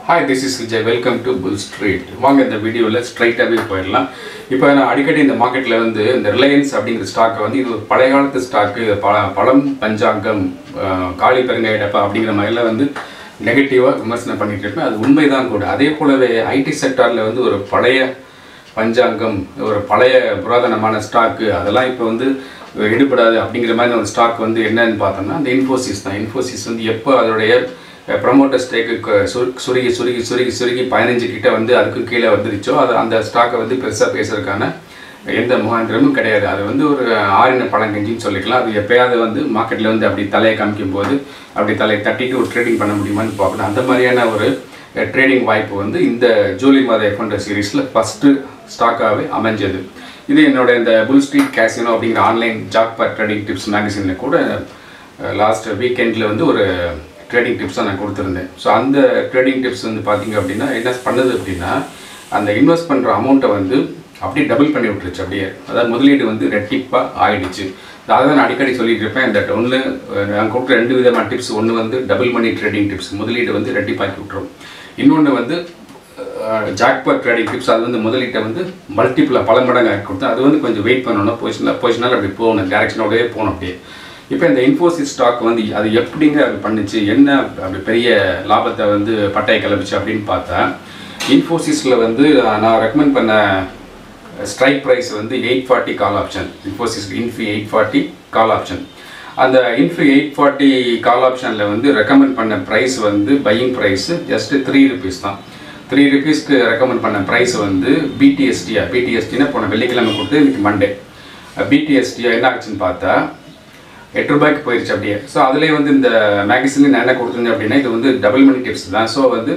hi this is Vijay welcome to bull street வாங்க இந்த வீடியோவில் ஸ்ட்ரைட்டாகவே போயிடலாம் இப்போ நான் அடிக்கடி இந்த மார்க்கெட்டில் வந்து இந்த ரிலையன்ஸ் அப்படிங்கிற ஸ்டாக்கை வந்து இது ஒரு பழைய காலத்து ஸ்டாக்கு பழ பழம் பஞ்சாங்கம் அஹ், காளி பெருங்காய டப்பா அப்படிங்கிற மாதிரிலாம் வந்து நெகட்டிவாக விமர்சனம் பண்ணிட்டு இருப்பேன் அது உண்மைதான் கூட அதே போலவே ஐடி செக்டாரில் வந்து ஒரு பழைய பஞ்சாங்கம் ஒரு பழைய புராதனமான ஸ்டாக்கு அதெல்லாம் இப்போ வந்து எடுபடாது அப்படிங்கிற மாதிரி ஒரு ஸ்டாக் வந்து என்னன்னு பார்த்தோம்னா அந்த இன்ஃபோசிஸ் தான் இன்ஃபோசிஸ் வந்து எப்போ அதோடைய ப்ரமோட்டர் ஸ்டேக்கு சுருகி சுருகி சுருகி சுருகி பதினஞ்சு கிட்ட வந்து அதுக்கு கீழே வந்துருச்சோ அது அந்த ஸ்டாக்கை வந்து பெருசாக பேசுறதுக்கான எந்த முகாந்திரமும் கிடையாது அது வந்து ஒரு ஆறின பழங்கஞ்சின்னு சொல்லிக்கலாம் அது எப்பயாவது வந்து மார்க்கெட்டில் வந்து அப்படி தலையை காமிக்கும் போது அப்படி தலையை தட்டிட்டு ஒரு ட்ரேடிங் பண்ண முடியுமான்னு பார்க்கணும் அந்த மாதிரியான ஒரு ட்ரேடிங் வாய்ப்பு வந்து இந்த ஜூலை மாத எஃப்என்ற சீரீஸில் ஃபஸ்ட்டு ஸ்டாக்காகவே அமைஞ்சது இது என்னோட இந்த புல் ஸ்ட்ரீட் கேசினோ அப்படிங்கிற online jackpot trading tips மேகசினில் கூட லாஸ்ட் வீக்கெண்டில் வந்து ஒரு ட்ரேடிங் டிப்ஸாக நான் கொடுத்துருந்தேன் ஸோ அந்த ட்ரேடிங் டிப்ஸ் வந்து பார்த்தீங்க அப்படின்னா என்ன பண்ணுது அப்படின்னா அந்த இன்வெஸ்ட் பண்ணுற அமௌண்ட்டை வந்து அப்படியே டபுள் பண்ணி விட்டுருச்சு அப்படியே அதாவது முதலீடு வந்து ரெட்டிப்பாக ஆயிடுச்சு அதை தான் நான் அடிக்கடி சொல்லிட்டு இருப்பேன் இந்த ஒன்று நான் கொடுக்குற ரெண்டு விதமான டிப்ஸ் ஒன்று வந்து டபுள் மணி ட்ரேடிங் டிப்ஸ் முதலீடு வந்து ரெட்டிப்பாக்கி விட்டுரும் இன்னொன்று வந்து ஜாக்பாட் ட்ரேடிங் டிப்ஸ் அது வந்து முதலீட்டை வந்து மல்டிப்பிளாக பல மடங்கு ஆக்கி கொடுத்து அது வந்து கொஞ்சம் வெயிட் பண்ணணும் பொசிஷனில் பொசிஷனால் அப்படி போகணும் டேரக்ஷனோடயே போகணும் அப்படியே இப்போ இந்த இன்ஃபோசிஸ் ஸ்டாக் வந்து அது எப்படிங்க அது பண்ணுச்சு என்ன அப்படி பெரிய லாபத்தை வந்து பட்டையை கிளப்பிச்சு அப்படின்னு பார்த்தா இன்ஃபோசிஸில் வந்து நான் ரெக்கமெண்ட் பண்ண ஸ்ட்ரைக் ப்ரைஸ் வந்து eight forty call option Infosys Infy eight forty call option அந்த இன்ஃபி எயிட் ஃபார்ட்டி கால் ஆப்ஷனில் வந்து ரெக்கமெண்ட் பண்ண ப்ரைஸ் வந்து buying price just three rupees தான் த்ரீ ருபீஸ்க்கு ரெக்கமெண்ட் பண்ண ப்ரைஸ் வந்து பிடிஎஸ்டியா பிடிஎஸ்டினா போன வெள்ளிக்கிழமை கொடுத்து இன்னைக்கு மண்டே பிடிஎஸ்டியா என்ன ஆச்சுன்னு பார்த்தா எட்டு ரூபாய்க்கு போயிடுச்சு அப்படியே ஸோ அதுலேயே வந்து இந்த மேகசினில் நான் என்ன கொடுத்துருந்தேன் அப்படின்னா இது வந்து டபுள் மணி டிப்ஸ் தான் ஸோ வந்து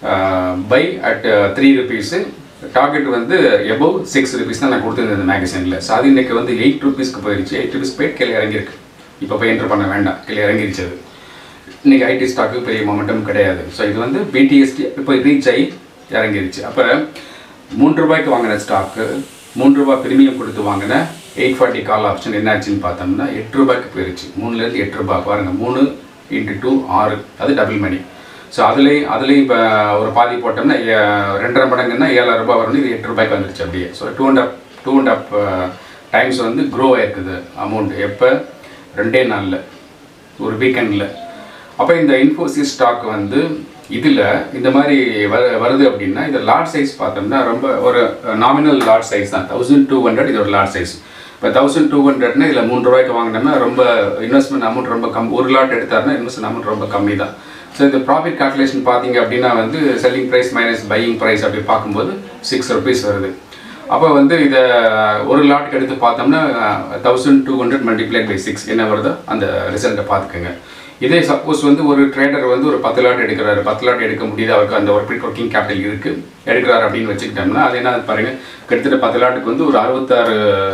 buy at three rupees target வந்து எபோவ் சிக்ஸ் ருபீஸ் தான் நான் கொடுத்துருந்தேன் இந்த மேகசினில் ஸோ அது இன்னைக்கு வந்து எயிட் ருபீஸ்க்கு போயிடுச்சு எயிட் ருபீஸ் போய் கீழே இறங்கியிருக்கு இப்போ போய் என்டர் பண்ண வேண்டாம் கீழே இறங்கிருச்சு அது இன்னைக்கு ஐடி ஸ்டாக்கு பெரிய மொமெண்டம் கிடையாது ஸோ இது வந்து பிடிஎஸ்டி இப்போ ரீச் ஆகி இறங்கிருச்சு அப்போ மூன்று ரூபாய்க்கு வாங்கின ஸ்டாக்கு மூன்று ரூபாய் பிரீமியம் கொடுத்து வாங்கின எயிட் ஃபார்ட்டி கால் ஆப்ஷன் என்னாச்சுன்னு பார்த்தோம்னா எட்டு ரூபாய்க்கு போயிருச்சு மூணுலேருந்து எட்டு ரூபாய் பாருங்கள் மூணு இன்ட்டு டூ ஆறு அது டபுள் மணி ஸோ அதுலேயும் அதுலேயும் இப்போ ஒரு பாதி போட்டோம்னா ஏ- ரெண்டரை மடங்குன்னா ஏழாயிரம் ரூபாய் வரணும் இது எட்டு ரூபாய்க்கு வந்துருச்சு அப்படியே so two and up two and up times வந்து க்ரோ ஆயிருக்குது அமௌண்ட் எப்போ ரெண்டே நாளில் ஒரு வீக்கெண்டில் அப்போ இந்த இன்ஃபோசிஸ் ஸ்டாக் வந்து இதில் இந்த மாதிரி வர வருது அப்படின்னா இந்த லார்ட் சைஸ் பார்த்தோம்னா ரொம்ப ஒரு நாமினல் லார்ட் சைஸ் தான் தௌசண்ட் டூ ஹண்ட்ரட் இது ஒரு லார்ட் சைஸ் இப்போ தௌசண்ட் டூ ஹண்ட்ரட்னா இதில் மூணு ரூபாய்க்கு வாங்கினோம்னா ரொம்ப இன்வெஸ்ட்மெண்ட் அமௌண்ட் ரொம்ப கம் ஒரு லாட் எடுத்தாருன்னா இன்வெஸ்ட்மெண்ட் அமௌண்ட் ரொம்ப கம்மி தான் ஸோ இந்த ப்ராஃபிட் கால்குலேஷன் பார்த்தீங்க அப்படின்னா வந்து selling price minus buying price அப்படி பார்க்கும்போது சிக்ஸ் ருபீஸ் வருது அப்போ வந்து இதை ஒரு லாட்டுக்கு எடுத்து பார்த்தோம்னா thousand two hundred multiplied by six என்ன வருதோ அந்த ரிசல்ட்டை பார்த்துக்கோங்க இதே சப்போஸ் வந்து ஒரு ட்ரேடர் வந்து ஒரு பத்து லாட் எடுக்கிறாரு பத்து லாட் எடுக்க முடியுது அவருக்கு அந்த ஒர்க் ஒர்க்கிங் கேபிட்டல் இருக்குது எடுக்கிறாரு அப்படின்னு வச்சுக்கிட்டோம்னா அது என்ன பாருங்க கிட்டத்தட்ட பத்து லாட்டுக்கு வந்து ஒரு அறுபத்தாறு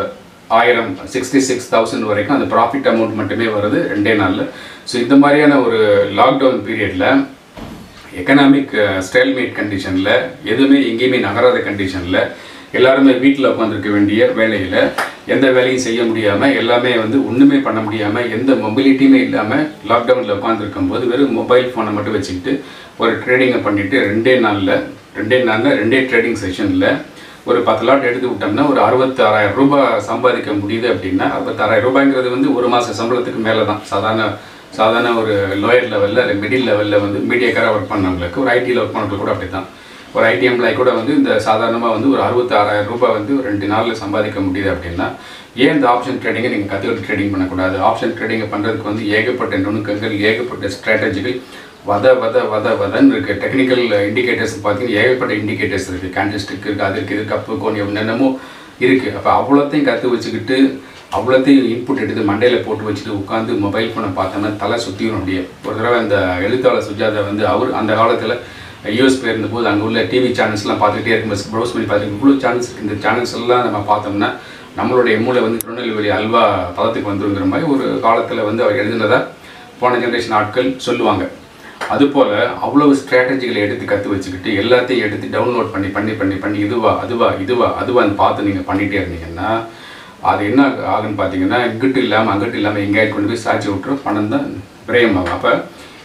ஆயிரம் சிக்ஸ்டி சிக்ஸ் தௌசண்ட் வரைக்கும் அந்த ப்ராஃபிட் அமௌண்ட் மட்டுமே வருது ரெண்டே நாளில் ஸோ இந்த மாதிரியான ஒரு லாக்டவுன் பீரியடில் எக்கனாமிக் ஸ்டைல்மேட் கண்டிஷனில் எதுவுமே எங்கேயுமே நகராத கண்டிஷனில் எல்லாருமே வீட்டில் உட்காந்துருக்க வேண்டிய வேலையில் எந்த வேலையும் செய்ய முடியாமல் எல்லாமே வந்து ஒன்றுமே பண்ண முடியாமல் எந்த மொபிலிட்டியுமே இல்லாமல் லாக்டவுனில் உட்காந்துருக்கும் போது வெறும் மொபைல் ஃபோனை மட்டும் வச்சுக்கிட்டு ஒரு ட்ரேடிங்கை பண்ணிவிட்டு ரெண்டே நாளில் ரெண்டே நாளில் ரெண்டே ட்ரேடிங் செஷனில் ஒரு பத்து லாட் எடுத்து விட்டோம்னா ஒரு அறுபத்தாறாயிரம் ரூபாய் சம்பாதிக்க முடியுது அப்படின்னா அறுபத்தாறாயிரம் ரூபாய்ங்கிறது வந்து ஒரு மாத சம்பளத்துக்கு மேலே தான் சாதாரண சாதாரண ஒரு லோயர் லெவலில் இல்லை மிடில் லெவலில் வந்து மீடியக்காராக ஒர்க் பண்ணவங்களுக்கு ஒரு ஐடியில் ஒர்க் பண்ணவங்களுக்கு கூட அப்படி தான் ஒரு ஐடி எம்ப்ளாய் கூட வந்து இந்த சாதாரணமாக வந்து ஒரு அறுபத்தாறாயிரம் ரூபாய் வந்து ஒரு ரெண்டு நாளில் சம்பாதிக்க முடியுது அப்படின்னா ஏன் இந்த ஆப்ஷன் ட்ரேடிங்கை நீங்கள் கற்றுக்கிட்டு ட்ரேடிங் பண்ணக்கூடாது ஆப்ஷன் ட்ரேடிங்கை பண்ணுறதுக்கு வந்து ஏகப்பட்ட நுணுக்கங்கள் ஏகப்பட்ட ஸ்ட்ராட்டஜிகள் வத வத வத வதன்னு இருக்குது டெக்னிக்கல் இண்டிகேட்டர்ஸ் பார்த்தீங்கன்னா ஏகப்பட்ட இண்டிகேட்டர்ஸ் இருக்குது கேண்டிஸ்டிக் இருக்குது அது இருக்குது இது கப்பு கோணி என்னென்னமோ இருக்குது அப்போ அவ்வளோத்தையும் கற்று வச்சுக்கிட்டு அவ்வளோத்தையும் இன்புட் எடுத்து மண்டையில் போட்டு வச்சுட்டு உட்காந்து மொபைல் ஃபோனை பார்த்தோம்னா தலை சுற்றிடும் அப்படியே ஒரு தடவை அந்த எழுத்தாளர் சுஜாதா வந்து அவர் அந்த காலத்தில் யூஎஸ் போயிருந்தபோது அங்கே உள்ள டிவி சேனல்ஸ்லாம் பார்த்துக்கிட்டே இருக்கும்போது ப்ரௌஸ் பண்ணி பார்த்துட்டு இவ்வளோ சேனல்ஸ் இருக்குது இந்த சேனல்ஸ் எல்லாம் நம்ம பார்த்தோம்னா நம்மளுடைய மூளை வந்து திருநெல்வேலி அல்வா பதத்துக்கு வந்துருங்கிற மாதிரி ஒரு காலத்தில் வந்து அவர் எழுதினதா போன ஜென்ரேஷன் ஆட்கள் சொல்லுவாங்க அதுபோல் அவ்வளவு ஸ்ட்ராட்டஜிகளை எடுத்து கற்று வச்சுக்கிட்டு எல்லாத்தையும் எடுத்து டவுன்லோட் பண்ணி பண்ணி பண்ணி பண்ணி இதுவா அதுவா இதுவா அதுவான்னு பார்த்து நீங்கள் பண்ணிகிட்டே இருந்தீங்கன்னா அது என்ன ஆகுன்னு பார்த்தீங்கன்னா இங்கிட்டு இல்லாமல் அங்கிட்டு இல்லாமல் எங்கேயாவது கொண்டு போய் சாட்சி விட்டுரும் பணம் தான் விரயமாகும் அப்போ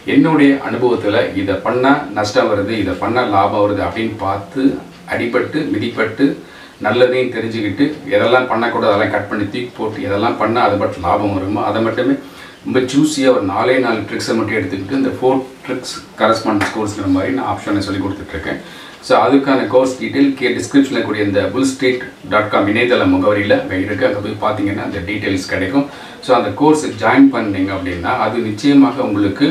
என்னுடைய அனுபவத்தில் இதை பண்ணால் நஷ்டம் வருது இதை பண்ணால் லாபம் வருது அப்படின்னு பார்த்து அடிபட்டு மிதிப்பட்டு நல்லதையும் தெரிஞ்சுக்கிட்டு எதெல்லாம் பண்ணக்கூடாது அதெல்லாம் கட் பண்ணி தூக்கி போட்டு எதெல்லாம் பண்ணால் அது மட்டும் லாபம் வருமோ அதை மட்டுமே ரொம்ப ஜூஸியாக ஒரு நாலே நாலு ட்ரிக்ஸை மட்டும் எடுத்துக்கிட்டு இந்த ஃபோர் ட்ரிக்ஸ் கரஸ்பாண்டன்ஸ் கோர்ஸ்ங்கிற மாதிரி நான் ஆப்ஷனை சொல்லி கொடுத்துட்ருக்கேன் ஸோ அதுக்கான கோர்ஸ் டீட்டெயில் கே டிஸ்கிரிப்ஷனில் கூடிய இந்த புல் ஸ்ட்ரீட் டாட் காம் இணையதள முகவரியில் அங்கே இருக்குது அங்கே போய் பார்த்தீங்கன்னா அந்த டீட்டெயில்ஸ் கிடைக்கும் ஸோ அந்த கோர்ஸ் ஜாயின் பண்ணீங்க அப்படின்னா அது நிச்சயமாக உங்களுக்கு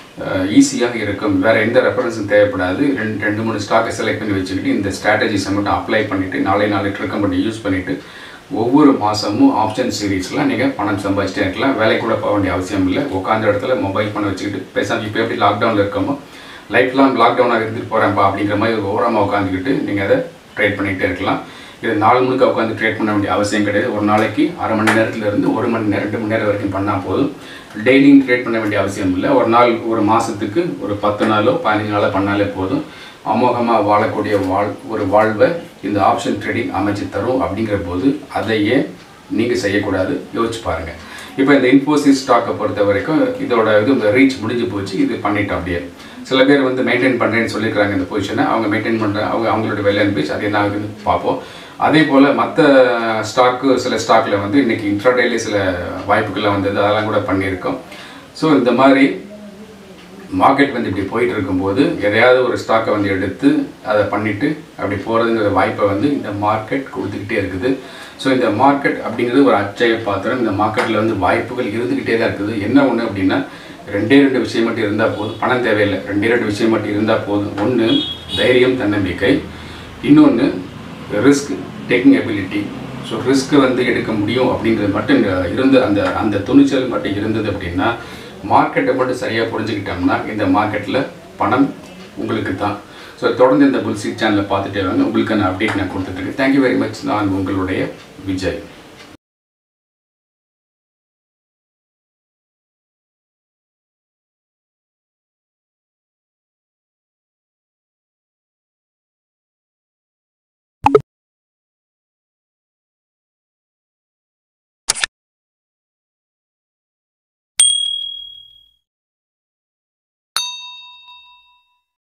ஈஸியாக இருக்கும் வேறு எந்த ரெஃபரன்ஸும் தேவைப்படாது ரெண்டு ரெண்டு மூணு ஸ்டாக்கை செலக்ட் பண்ணி வச்சுக்கிட்டு இந்த ஸ்ட்ராட்டஜிஸை மட்டும் அப்ளை பண்ணிவிட்டு நாளை நாளை ட்ரிக்கம் மட்டும் யூஸ் பண்ணிவிட்டு ஒவ்வொரு மாதமும் ஆப்ஷன் சீரீஸில் நீங்கள் பணம் சம்பாதிச்சிட்டே இருக்கலாம் வேலை கூட போக வேண்டிய அவசியம் இல்லை உட்காந்த இடத்துல மொபைல் பண்ண வச்சுக்கிட்டு பேசாமல் இப்போ எப்படி லாக்டவுனில் இருக்கமோ லைஃப் லாங் லாக்டவுனாக இருந்துட்டு போகிறேன்ப்பா அப்படிங்கிற மாதிரி ஒரு ஓரமாக உட்காந்துக்கிட்டு நீங்கள் அதை ட்ரேட் பண்ணிகிட்டே இருக்கலாம் இது நாலு முழுக்க உட்காந்து ட்ரேட் பண்ண வேண்டிய அவசியம் கிடையாது ஒரு நாளைக்கு அரை மணி நேரத்துலேருந்து ஒரு மணி நேரம் ரெண்டு மணி நேரம் வரைக்கும் பண்ணால் போதும் டெய்லியும் ட்ரேட் பண்ண வேண்டிய அவசியம் இல்லை ஒரு நாள் ஒரு மாதத்துக்கு ஒரு பத்து நாளோ பதினஞ்சு நாளோ பண்ணாலே போதும் அமோகமாக வாழக்கூடிய வாழ் ஒரு வாழ்வை இந்த ஆப்ஷன் ட்ரேடிங் அமைச்சு தரும் அப்படிங்கிற போது அதையே நீங்கள் செய்யக்கூடாது யோசிச்சு பாருங்கள் இப்போ இந்த இன்ஃபோசிஸ் ஸ்டாக்கை பொறுத்த வரைக்கும் இதோட இது ரீச் முடிஞ்சு போச்சு இது பண்ணிட்டோம் அப்படியே சில பேர் வந்து மெயின்டைன் பண்ணுறேன்னு சொல்லியிருக்காங்க இந்த பொசிஷனை அவங்க மெயின்டைன் பண்ணுற அவங்க அவங்களோட வெள்ளன் பேஸ் அது என்ன ஆகுதுன்னு பார்ப்போம் அதே போல் மற்ற ஸ்டாக்கு சில ஸ்டாக்கில் வந்து இன்றைக்கி இன்ட்ராடேலே சில வாய்ப்புகள்லாம் வந்தது அதெல்லாம் கூட பண்ணியிருக்கோம் ஸோ இந்த மாதிரி மார்க்கெட் வந்து இப்படி போயிட்டு இருக்கும்போது எதையாவது ஒரு ஸ்டாக்கை வந்து எடுத்து அதை பண்ணிவிட்டு அப்படி போகிறதுங்கிற வாய்ப்பை வந்து இந்த மார்க்கெட் கொடுத்துக்கிட்டே இருக்குது ஸோ இந்த மார்க்கெட் அப்படிங்கிறது ஒரு அச்சய பாத்திரம் இந்த மார்க்கெட்டில் வந்து வாய்ப்புகள் இருந்துக்கிட்டே தான் இருக்குது என்ன ஒன்று அப்படின்னா ரெண்டே ரெண்டு விஷயம் மட்டும் இருந்தால் போதும் பணம் தேவையில்லை ரெண்டே ரெண்டு விஷயம் மட்டும் இருந்தால் போதும் ஒன்று தைரியம் தன்னம்பிக்கை இன்னொன்று risk taking ability so risk வந்து எடுக்க முடியும் அப்படிங்கிறது மட்டும் இருந்து அந்த அந்த துணிச்சல் மட்டும் இருந்தது அப்படின்னா மார்க்கெட்டை மட்டும் சரியாக புரிஞ்சுக்கிட்டோம்னா இந்த மார்க்கெட்டில் பணம் உங்களுக்கு தான் ஸோ தொடர்ந்து இந்த புல்சி சேனலை பார்த்துட்டே வாங்க உங்களுக்கான அப்டேட் நான் கொடுத்துட்ருக்கேன் தேங்க்யூ வெரி மச் நான் உங்களுடைய விஜய்